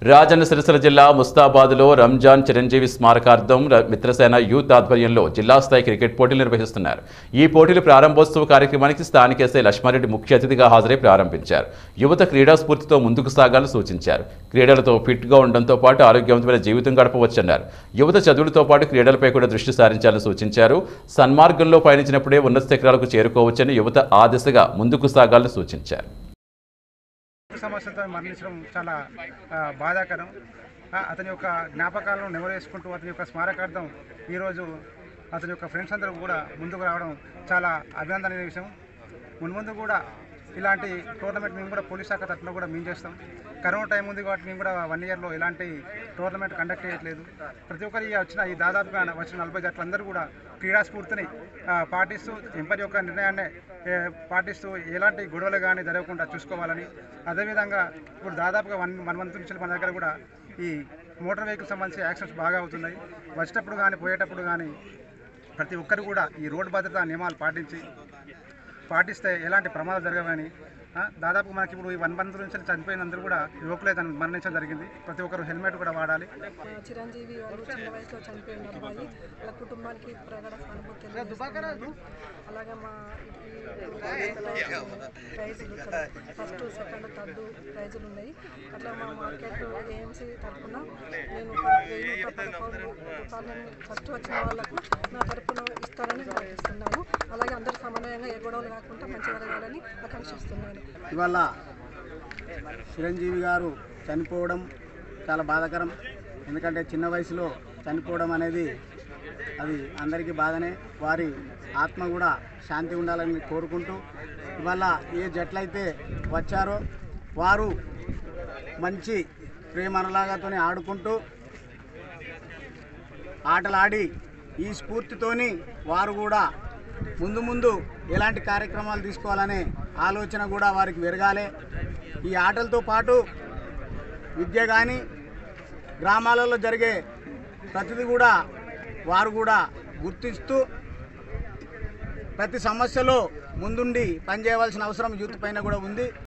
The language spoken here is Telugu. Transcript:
రాజన్న సిరిసిల్ల జిల్లా ముస్తాబాద్లో రంజాన్ చిరంజీవి స్మారకార్థం ర- మిత్రసేన యూత్ ఆధ్వర్యంలో జిల్లా స్థాయి క్రికెట్ పోటీలు నిర్వహిస్తున్నారు ఈ పోటీల ప్రారంభోత్సవ కార్యక్రమానికి స్థానిక ఎస్ఐ లక్ష్మారెడ్డి ముఖ్య అతిథిగా హాజరై ప్రారంభించారు యువత క్రీడా స్ఫూర్తితో ముందుకు సాగాలని సూచించారు క్రీడలతో ఫిట్గా ఉండడంతో పాటు ఆరోగ్యవంతమైన జీవితం గడపవచ్చన్నారు యువత చదువులతో పాటు క్రీడలపై కూడా దృష్టి సారించాలని సూచించారు సన్మార్గంలో పయనించినప్పుడే ఉన్నత శిఖరాలకు చేరుకోవచ్చని యువత ఆ దిశగా ముందుకు సాగాలని సూచించారు సమస్యలతో మరణించడం చాలా ఆ, బాధాకరం ఆ, అతని యొక్క జ్ఞాపకాలను నెమరేసుకుంటూ అతని యొక్క స్మారకార్థం ఈరోజు అతని యొక్క ఫ్రెండ్స్ అందరూ కూడా ముందుకు రావడం చాలా అభినందనీయ విషయం మున్ముందు కూడా ఇలాంటి టోర్నమెంట్ మేము కూడా పోలీస్ శాఖ తరఫున కూడా మేము చేస్తాం కరోనా టైం ఉంది కాబట్టి మేము కూడా వన్ ఇయర్లో ఎలాంటి టోర్నమెంట్ కండక్ట్ చేయట్లేదు ప్రతి ఒక్కరి ఈ వచ్చిన ఈ దాదాపుగా వచ్చిన నలభై జట్లందరూ కూడా క్రీడా స్ఫూర్తిని ఆ, పాటిస్తూ ఎంపటి యొక్క నిర్ణయాన్ని ఏ, పాటిస్తూ ఎలాంటి గొడవలు కానీ జరగకుండా చూసుకోవాలని అదేవిధంగా ఇప్పుడు దాదాపుగా వన్ వన్ మంత్ నుంచి మన దగ్గర కూడా ఈ మోటార్ వెహికల్ సంబంధించి యాక్సిడెంట్స్ బాగా అవుతున్నాయి వచ్చేటప్పుడు కానీ పోయేటప్పుడు కానీ ప్రతి ఒక్కరు కూడా ఈ రోడ్డు భద్రతా నియమాలు పాటించి పాటిస్తే ఎలాంటి ప్రమాదాలు జరగవని ఆ, దాదాపు మనకి ఇప్పుడు ఈ వన్ మంత్ నుంచి చనిపోయినందరూ కూడా యువకులే తను మరణించడం జరిగింది ప్రతి ఒక్కరు హెల్మెట్ కూడా వాడాలి ఆ, చిరంజీవి వాళ్ళు చిన్న వయసులో చనిపోయిన అబ్బాయి వాళ్ళ కుటుంబానికి ప్రగాఢ సానుభూతి తెలియజేస్తున్నాను అలాగే మా ఈ ప్రైజులు ఫస్ట్ సెకండ్ థర్డ్ ప్రైజులు ఉన్నాయి అట్లా మా మార్కెట్ ఏఎంసీ తరఫున నేను ఒక వెయ్యి నూట పదకొండు రూపాయలను ఫస్ట్ వచ్చిన వాళ్ళకు నా తరఫున ఇస్తారని ఆశిస్తున్నాను అలాగే అందరు సమన్వయంగా ఏ గొడవలు కాకుండా మంచి జరగాలని ఆకాంక్షిస్తున్నాను ఇవాళ చిరంజీవి గారు చనిపోవడం చాలా బాధాకరం ఎందుకంటే చిన్న వయసులో చనిపోవడం అనేది అది అందరికీ బాధనే వారి ఆత్మ కూడా శాంతి ఉండాలని కోరుకుంటూ ఇవాళ ఏ జట్లయితే వచ్చారో వారు మంచి ప్రేమనలాగాతోనే ఆడుకుంటూ ఆటలాడి ఈ స్ఫూర్తితోని వారు కూడా ముందు ముందు ఎలాంటి కార్యక్రమాలు తీసుకోవాలనే ఆలోచన కూడా వారికి పెరగాలి ఈ ఆటలతో పాటు విద్య కానీ గ్రామాలలో జరిగే ప్రతిదీ కూడా వారు కూడా గుర్తిస్తూ ప్రతి సమస్యలో ముందుండి పనిచేయవలసిన అవసరం యూత్ పైన కూడా ఉంది